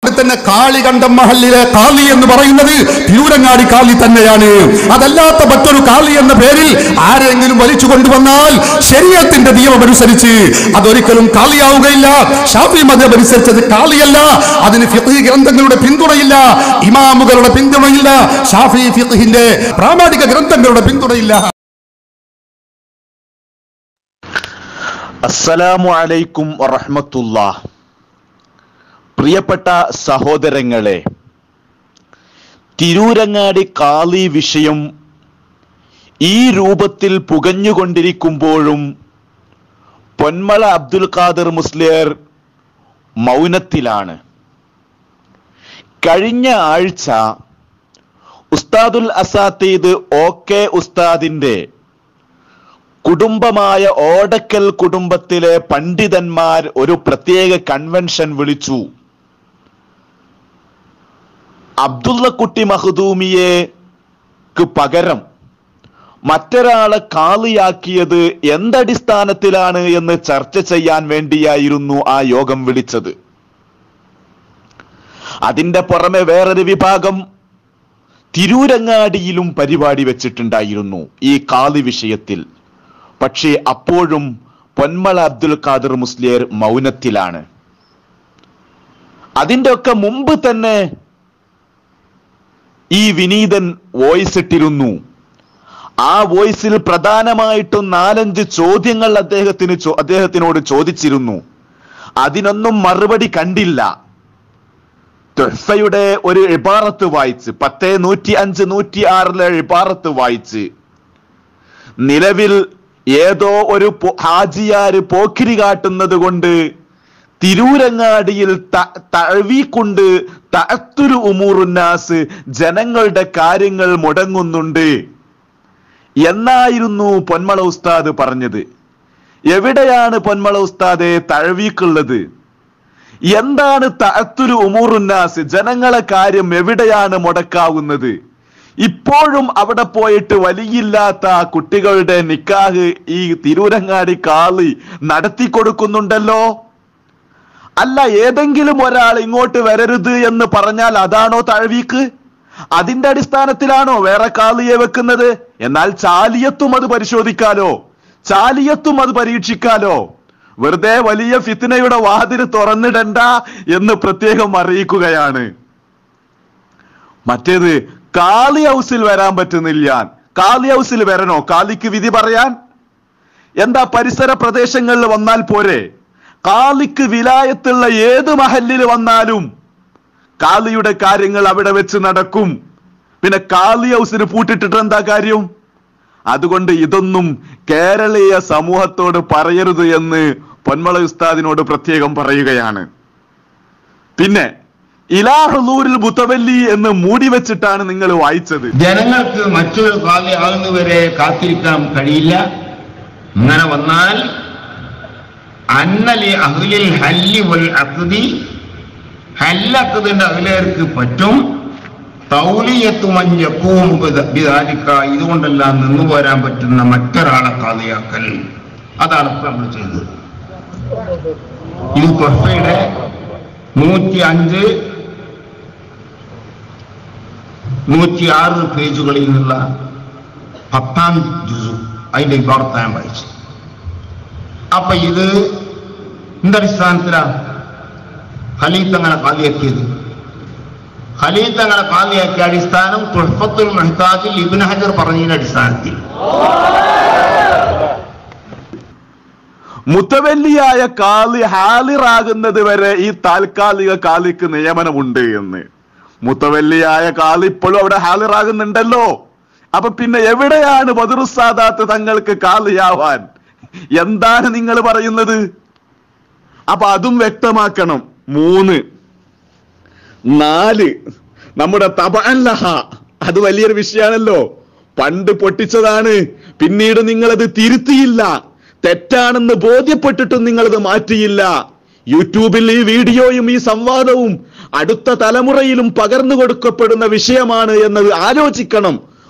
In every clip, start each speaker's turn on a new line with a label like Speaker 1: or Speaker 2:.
Speaker 1: തന്നെ കാളികണ്ഠം മഹലിലെ കാളി എന്ന് പറയുന്നത് തിരൂരങ്ങാടി കാളി തന്നെയാണ് അതല്ലാത്ത മറ്റൊരു കാളി എന്ന പേരിൽ ആരെങ്കിലും വലിച്ചു കൊണ്ടുവന്നാൽ ശരീരത്തിന്റെ നിയമം അനുസരിച്ച് അതൊരിക്കലും കാളിയാവുകയില്ല ഷാഫി മതം അനുസരിച്ചത് കാളിയല്ല അതിന് ഫിഖ് ഗ്രന്ഥങ്ങളുടെ പിന്തുണയില്ല ഇമാമുകളുടെ പിന്തുണയില്ല ഷാഫി ഫിഖിന്റെ പ്രാമാണിക ഗ്രന്ഥങ്ങളുടെ പിന്തുണയില്ല
Speaker 2: അസ്സലാമു അലൈക്കും വറഹ്മത്തുള്ളാ പ്രിയപ്പെട്ട സഹോദരങ്ങളെ തിരൂരങ്ങാടി കാളി വിഷയം ഈ രൂപത്തിൽ പുകഞ്ഞുകൊണ്ടിരിക്കുമ്പോഴും പൊന്മള അബ്ദുൽ ഖാദർ മുസ്ലിയർ മൗനത്തിലാണ് കഴിഞ്ഞ ആഴ്ച ഉസ്താദുൽ അസാത്തീദ് ഒ കെ ഉസ്താദിന്റെ കുടുംബമായ ഓടക്കൽ കുടുംബത്തിലെ പണ്ഡിതന്മാർ ഒരു പ്രത്യേക കൺവെൻഷൻ വിളിച്ചു അബ്ദുള്ളക്കുട്ടി മഹദൂമിയെക്ക് പകരം മറ്റൊരാളെ കാളിയാക്കിയത് എന്തടിസ്ഥാനത്തിലാണ് എന്ന് ചർച്ച ചെയ്യാൻ വേണ്ടിയായിരുന്നു ആ യോഗം വിളിച്ചത് അതിന്റെ പുറമെ വേറൊരു വിഭാഗം തിരൂരങ്ങാടിയിലും പരിപാടി വെച്ചിട്ടുണ്ടായിരുന്നു ഈ കാളി വിഷയത്തിൽ പക്ഷേ അപ്പോഴും പൊന്മള അബ്ദുൽ ഖാദർ മുസ്ലിയർ മൗനത്തിലാണ് അതിന്റെ ഒക്കെ മുമ്പ് തന്നെ ഈ വിനീതൻ വോയിസ് ഇട്ടിരുന്നു ആ വോയിസിൽ പ്രധാനമായിട്ടും നാലഞ്ച് ചോദ്യങ്ങൾ അദ്ദേഹത്തിന് ചോ- അദ്ദേഹത്തിനോട് ചോദിച്ചിരുന്നു അതിനൊന്നും മറുപടി കണ്ടില്ല തുഹ്ഫയുടെ ഒരു ഇബാറത്ത് വായിച്ച് പത്ത് നൂറ്റി അഞ്ച് നൂറ്റി ആറിലെ ഇബാറത്ത് വായിച്ച് നിലവിൽ ഏതോ ഒരു പൊ- ഹാജിയാര് പോക്കിരി കാട്ടുന്നത് കൊണ്ട് തിരൂരങ്ങാടിയിൽ ത- തഴവിക്കൊണ്ട് തഅത്തുരു ഉമൂറുന്നാസ് ജനങ്ങളുടെ കാര്യങ്ങൾ മുടങ്ങുന്നുണ്ട് എന്നായിരുന്നു പൊന്മള ഉസ്താദ് പറഞ്ഞത് എവിടെയാണ് പൊന്മള ഉസ്താദെ തഴവീക്കുള്ളത് എന്താണ് തഅത്തുരു ഉമൂറുന്നാസ് ജനങ്ങളെ കാര്യം എവിടെയാണ് മുടക്കാവുന്നത് ഇപ്പോഴും അവിടെ പോയിട്ട് വലിയില്ലാത്ത ആ കുട്ടികളുടെ നിക്കാഹ് ഈ തിരൂരങ്ങാടി കാളി നടത്തി കൊടുക്കുന്നുണ്ടല്ലോ അല്ല ഏതെങ്കിലും ഒരാൾ ഇങ്ങോട്ട് വരരുത് എന്ന് പറഞ്ഞാൽ അതാണോ തഴവീക്ക് അതിന്റെ അടിസ്ഥാനത്തിലാണോ വേറെ കാളിയെ വെക്കുന്നത് എന്നാൽ ചാലിയത്തും അത് പരിശോധിക്കാലോ ചാലിയത്തും അത് പരീക്ഷിക്കാലോ വെറുതെ വലിയ ഫിത്തിനയുടെ വാതില് തുറന്നിടണ്ട എന്ന് പ്രത്യേകം അറിയിക്കുകയാണ് മറ്റേത് കാളി ഹൗസിൽ വരാൻ പറ്റുന്നില്ല കാളി ഹൗസിൽ വരണോ കാളിക്ക് വിധി പറയാൻ എന്താ പരിസര പ്രദേശങ്ങളിൽ വന്നാൽ പോരെ കാളിക്ക് വിലായത്തുള്ള ഏത് മഹല്ലിൽ വന്നാലും കാളിയുടെ കാര്യങ്ങൾ അവിടെ വെച്ച് നടക്കും പിന്നെ കാളി ഹൗസിന് പൂട്ടിട്ടിട്ട് എന്താ കാര്യം അതുകൊണ്ട് ഇതൊന്നും കേരളീയ സമൂഹത്തോട് പറയരുത് എന്ന് പൊന്മള ഉസ്താദിനോട് പ്രത്യേകം പറയുകയാണ് പിന്നെ ഇലാഹുലൂരിൽ മുത്തവല്ലി എന്ന് മൂടി വെച്ചിട്ടാണ് നിങ്ങൾ വായിച്ചത്
Speaker 3: ജനങ്ങൾക്ക് മറ്റൊരു കാലയാകുന്നവരെ കാത്തിരിക്കാൻ കഴിയില്ല അങ്ങനെ വന്നാൽ അന്നലി അഹ്ലിൽ ഹല്ലി വൽ അക്തി ഹല്ലക്കതിന്റെ അഖിലേർക്ക് പറ്റും തൗലിയത്തുമഞ്ഞപ്പവും ബിദാലിക്ക ഇതുകൊണ്ടെല്ലാം നിന്നു പോരാൻ പറ്റുന്ന മറ്റൊരാളെ കാലിയാക്കൽ അതാണ് ഇപ്പൊ നമ്മൾ ചെയ്തത് ഇത് തൊഫയുടെ നൂറ്റി അഞ്ച് നൂറ്റിയാറ് പേജുകളിൽ നിന്നുള്ള പത്താം ജുസു അതിന്റെ ഇബാർത്ത് ഞാൻ വായിച്ചു അപ്പൊ ഇത് എന്തടിസ്ഥാനത്തിലാ ഖലീത്ത് അങ്ങനെ കാലിയാക്കിയത് ഖലീത്ത് അങ്ങനെ കാലിയാക്കിയ അടിസ്ഥാനം തുഹഫത്തുൽ മെഹ്താജിൽ ഇബിൻ ഹജർ പറഞ്ഞതിന്റെ അടിസ്ഥാനത്തിൽ
Speaker 2: മുത്തവല്ലിയായ കാളി ഹാലിറാകുന്നത് വരെ ഈ താൽക്കാലിക കാളിക്ക് നിയമനമുണ്ട് എന്ന് മുത്തവല്ലിയായ കാളി ഇപ്പോഴും അവിടെ ഹാലിറാകുന്നുണ്ടല്ലോ അപ്പൊ പിന്നെ എവിടെയാണ് ബദറുസാദാത്ത് തങ്ങൾക്ക് കാളിയാവാൻ എന്താണ് നിങ്ങൾ പറയുന്നത് അപ്പൊ അതും വ്യക്തമാക്കണം മൂന്ന് നാല് നമ്മുടെ തപഅല്ലഹ അത് വലിയൊരു വിഷയമാണല്ലോ പണ്ട് പൊട്ടിച്ചതാണ് പിന്നീട് നിങ്ങളത് തിരുത്തിയില്ല തെറ്റാണെന്ന് ബോധ്യപ്പെട്ടിട്ടും നിങ്ങളത് മാറ്റിയില്ല യൂട്യൂബിൽ ഈ വീഡിയോയും ഈ സംവാദവും അടുത്ത തലമുറയിലും പകർന്നു കൊടുക്കപ്പെടുന്ന വിഷയമാണ് എന്നത് ആലോചിക്കണം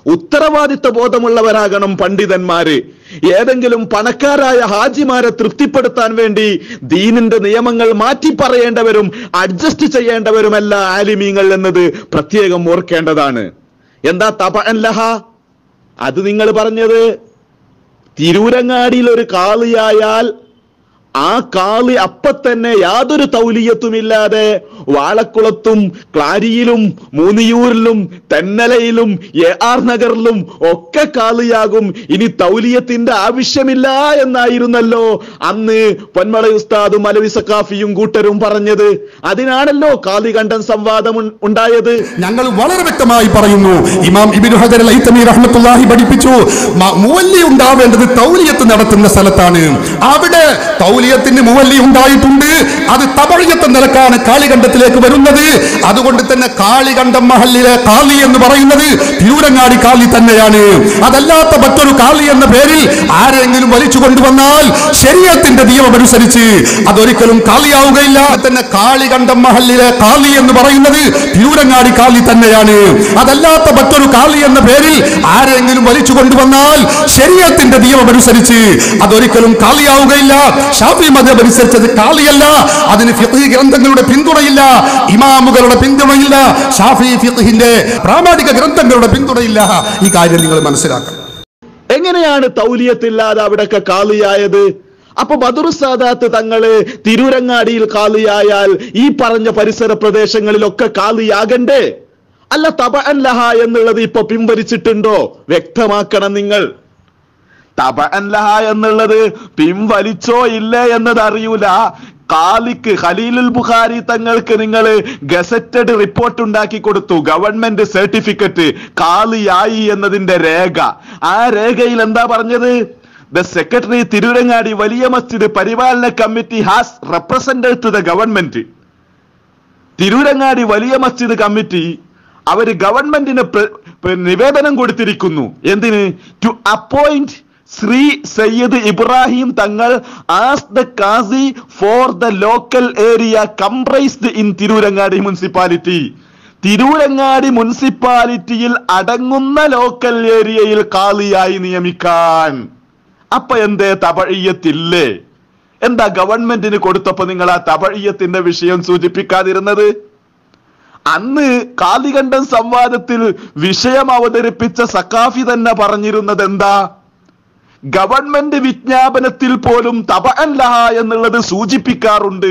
Speaker 2: ഉത്തരവാദിത്ത ബോധമുള്ളവരാകണം പണ്ഡിതന്മാര് ഏതെങ്കിലും പണക്കാരായ ഹാജിമാരെ തൃപ്തിപ്പെടുത്താൻ വേണ്ടി ദീനിന്റെ നിയമങ്ങൾ മാറ്റി പറയേണ്ടവരും അഡ്ജസ്റ്റ് ചെയ്യേണ്ടവരുമല്ല ആലിമീങ്ങൾ എന്നത് പ്രത്യേകം ഓർക്കേണ്ടതാണ് എന്താ തപഅൻ ലഹ അത് നിങ്ങൾ പറഞ്ഞത് തിരൂരങ്ങാടിയിൽ ഒരു കാളിയായാൽ ആ കാളി അപ്പ തന്നെ യാതൊരു തൗലിയത്തുമില്ലാതെ വാളക്കുളത്തും ക്ലാരിയിലും മൂന്നിയൂരിലും തെന്നലയിലും എ ആർ നഗറിലും ഒക്കെ കാളിയാകും ഇനി തൗലിയത്തിന്റെ ആവശ്യമില്ല എന്നായിരുന്നല്ലോ അന്ന് പൊന്മള ഉസ്താദും അലവി സക്കാഫിയും കൂട്ടരും പറഞ്ഞത് അതിനാണല്ലോ കാളികണ്ഠൻ സംവാദം ഉൺ- ഉണ്ടായത്
Speaker 1: ഞങ്ങൾ വളരെ വ്യക്തമായി പറയുന്നു ഇമാം ഇബിനു ഹജർ ലൈത്തമി റഹ്മത്തുള്ളാഹി പഠിപ്പിച്ചു മ- മുവല്ലി ഉണ്ടാവേണ്ടത് തൗലിയത്ത് നടത്തുന്ന സ്ഥലത്താണ് അവിടെ തൗലിയത്തിന് മുവല്ലി ഉണ്ടായിട്ടുണ്ട് അത് തപഴിയത്ത് നിലക്കാണ് കാളികണ്ഠത്തിലേക്ക് വരുന്നത് അതുകൊണ്ട് തന്നെ കാളികണ്ഠം മഹല്ലിലെ കാളി എന്ന് പറയുന്നത് തിരൂരങ്ങാടി കാളി തന്നെയാണ് അതല്ലാത്ത മറ്റൊരു കാളി എന്ന പേരിൽ ആരെങ്കിലും വലിച്ചു കൊണ്ടുവന്നാൽ ശരീരത്തിന്റെ നിയമമനുസരിച്ച് അതൊരിക്കലും കാളിയാവുകയില്ല തന്നെ കാളികണ്ഠം മഹല്ലിലെ കാളി എന്ന് പറയുന്നത് തിരൂരങ്ങാടി കാളി തന്നെയാണ് അതല്ലാത്ത മറ്റൊരു കാളി എന്ന പേരിൽ ആരെങ്കിലും വലിച്ചു കൊണ്ടുവന്നാൽ ശരീരത്തിന്റെ നിയമമനുസരിച്ച് അതൊരിക്കലും കാളിയാവുകയില്ല ഷാഫി മതം അനുസരിച്ചത് കാളിയല്ല അതിന് ഫിഖ് ഗ്രന്ഥങ്ങളുടെ പിന്തുണയില്ല ഇമാമുകളുടെ പിന്തുണയില്ല ഷാഫി ഫിഖിന്റെ പ്രാമാണിക ഗ്രന്ഥങ്ങളുടെ പിന്തുണയില്ല ഈ കാര്യം നിങ്ങൾ മനസ്സിലാക്കണം
Speaker 2: എങ്ങനെയാണ് തൗലിയത്തില്ലാതെ അവിടൊക്കെ കാളിയായത് അപ്പൊ ബദറു സാദാത്ത് തങ്ങള് തിരൂരങ്ങാടിയിൽ കാളിയായാൽ ഈ പറഞ്ഞ പരിസര പ്രദേശങ്ങളിലൊക്കെ കാളിയാകണ്ടേ അല്ല തപഅൻ ലഹ എന്നുള്ളത് ഇപ്പൊ പിൻവലിച്ചിട്ടുണ്ടോ വ്യക്തമാക്കണം നിങ്ങൾ തപഅൻ ലഹ എന്നുള്ളത് പിൻവലിച്ചോ ഇല്ലേ എന്നത് അറിയൂല കാലിക്ക് ഖലീലുൽ ബുഖാരി തങ്ങൾക്ക് നിങ്ങൾ ഗസറ്റഡ് റിപ്പോർട്ട് ഉണ്ടാക്കി കൊടുത്തു ഗവൺമെന്റ് സർട്ടിഫിക്കറ്റ് കാളിയായി എന്നതിന്റെ രേഖ ആ രേഖയിൽ എന്താ പറഞ്ഞത് ദ സെക്രട്ടറി തിരൂരങ്ങാടി വലിയ മസ്ജിദ് പരിപാലന committee has represented to the government Tirurangadi വലിയ മസ്ജിദ് കമ്മിറ്റി അവര് ഗവൺമെന്റിന് പ്ര- പ്ര- നിവേദനം കൊടുത്തിരിക്കുന്നു എന്തിന് to appoint Shri Sayyid Ibrahim Thangal as the qazi for the local area comprised in Tirurangadi municipality Tirurangadi മുനിസിപ്പാലിറ്റിയിൽ അടങ്ങുന്ന ലോക്കൽ ഏരിയയിൽ കാളിയായി നിയമിക്കാൻ അപ്പൊ എന്തേ തപഴിയത്തില്ലേ എന്താ ഗവൺമെന്റിന് കൊടുത്തപ്പോ നിങ്ങൾ ആ തപഴിയത്തിന്റെ വിഷയം സൂചിപ്പിക്കാതിരുന്നത് അന്ന് കാലികണ്ഠൻ സംവാദത്തിൽ വിഷയം അവതരിപ്പിച്ച സക്കാഫി തന്നെ പറഞ്ഞിരുന്നത് എന്താ ഗവൺമെന്റ് വിജ്ഞാപനത്തിൽ പോലും തപഅൻ ലഹ എന്നുള്ളത് സൂചിപ്പിക്കാറുണ്ട്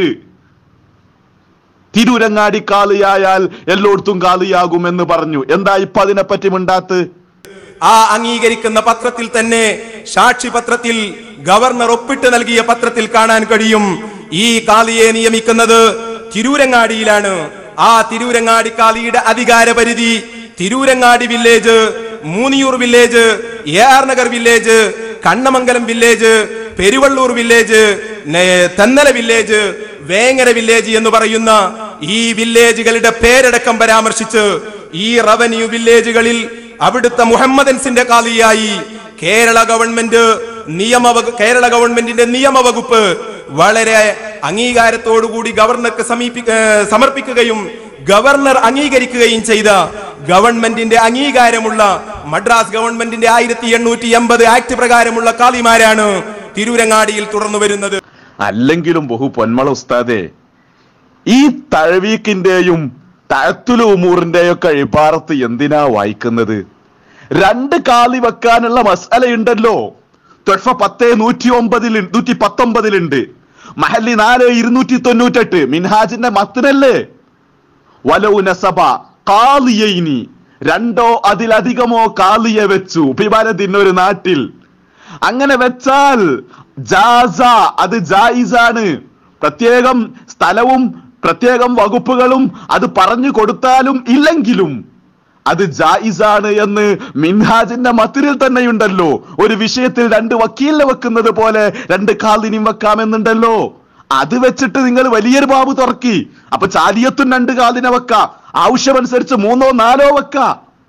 Speaker 2: തിരൂരങ്ങാടി കാളിയായാൽ എല്ലായിടത്തും കാളിയാകുമെന്ന് പറഞ്ഞു എന്താ ഇപ്പൊ അതിനെപ്പറ്റി മിണ്ടാത്ത്
Speaker 4: ആ അംഗീകരിക്കുന്ന പത്രത്തിൽ തന്നെ സാക്ഷി പത്രത്തിൽ ഗവർണർ ഒപ്പിട്ട് നൽകിയ പത്രത്തിൽ കാണാൻ കഴിയും ഈ കാളിയെ നിയമിക്കുന്നത് തിരൂരങ്ങാടിയിലാണ് ആ തിരൂരങ്ങാടി കാളിയുടെ അധികാര പരിധി Tirurangadi village Moonniyur village A R Nagar village Kannamangalam village Peruvallur village നെ- തെന്നല വില്ലേജ് വേങ്ങര വില്ലേജ് എന്ന് പറയുന്ന ഈ വില്ലേജുകളുടെ പേരടക്കം പരാമർശിച്ച് ഈ റവന്യൂ വില്ലേജുകളിൽ അവിടുത്തെ മുഹമ്മദൻസിന്റെ കാലിയായി കേരള ഗവൺമെന്റ് നിയമവകു കേരള ഗവൺമെന്റിന്റെ നിയമവകുപ്പ് വളരെ അംഗീകാരത്തോടുകൂടി ഗവർണർക്ക് സമീപി ഏർ സമർപ്പിക്കുകയും ഗവർണർ അംഗീകരിക്കുകയും ചെയ്ത ഗവൺമെന്റിന്റെ അംഗീകാരമുള്ള മദ്രാസ് ഗവൺമെന്റിന്റെ ആയിരത്തി എണ്ണൂറ്റി എൺപത് ആക്ട് പ്രകാരമുള്ള കാളിമാരാണ് തിരൂരങ്ങാടിയിൽ തുടർന്നു വരുന്നത്
Speaker 2: അല്ലെങ്കിലും ബഹു പൊന്മള ഉസ്താദെ ഈ തഴവീക്കിന്റെയും തഴത്തുലു ഉമൂറിന്റെയും ഒക്കെ ഇബാറത്ത് എന്തിനാ വായിക്കുന്നത് രണ്ട് കാലി വെക്കാനുള്ള മസാലയുണ്ടല്ലോ തൊഴഫ പത്ത് നൂറ്റി ഒമ്പതിൽ നൂറ്റി പത്തൊമ്പതിലുണ്ട് മഹല്ലി നാല് ഇരുന്നൂറ്റി തൊണ്ണൂറ്റെട്ട് മിൻഹാജിന്റെ മത്തിനല്ലേ വലൗ നസബ കാളിയൈനി രണ്ടോ അതിലധികമോ കാളിയെ വെച്ചു പിബാലത്തിന്റെ ഒരു നാട്ടിൽ അങ്ങനെ വെച്ചാൽ ജാസ അത് ജായിസാണ് പ്രത്യേകം സ്ഥലവും പ്രത്യേകം വകുപ്പുകളും അത് പറഞ്ഞു കൊടുത്താലും ഇല്ലെങ്കിലും അത് ജായിസാണ് എന്ന് മിൻഹാജിന്റെ മത്തിരിൽ തന്നെയുണ്ടല്ലോ ഒരു വിഷയത്തിൽ രണ്ട് വക്കീലിനെ വെക്കുന്നത് പോലെ രണ്ട് കാലിനും വെക്കാമെന്നുണ്ടല്ലോ അത് വെച്ചിട്ട് നിങ്ങൾ വലിയൊരു ബാബു തുറക്കി അപ്പൊ ചാലിയത്തും രണ്ട് കാലിനെ വെക്ക ആവശ്യമനുസരിച്ച് മൂന്നോ നാലോ വെക്ക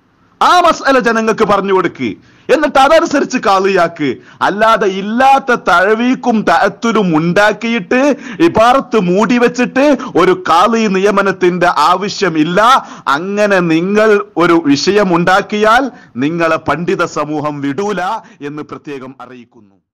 Speaker 2: ആ മസല ജനങ്ങൾക്ക് പറഞ്ഞു കൊടുക്ക് എന്നിട്ട് അതനുസരിച്ച് കാളിയാക്ക് അല്ലാതെ ഇല്ലാത്ത തഴവീക്കും തഅത്തുരും ഉണ്ടാക്കിയിട്ട് ഇപാറത്ത് മൂടി വെച്ചിട്ട് ഒരു കാളി നിയമനത്തിന്റെ ആവശ്യമില്ല അങ്ങനെ നിങ്ങൾ ഒരു വിഷയം ഉണ്ടാക്കിയാൽ നിങ്ങളെ പണ്ഡിത സമൂഹം വിടൂല എന്ന് പ്രത്യേകം അറിയിക്കുന്നു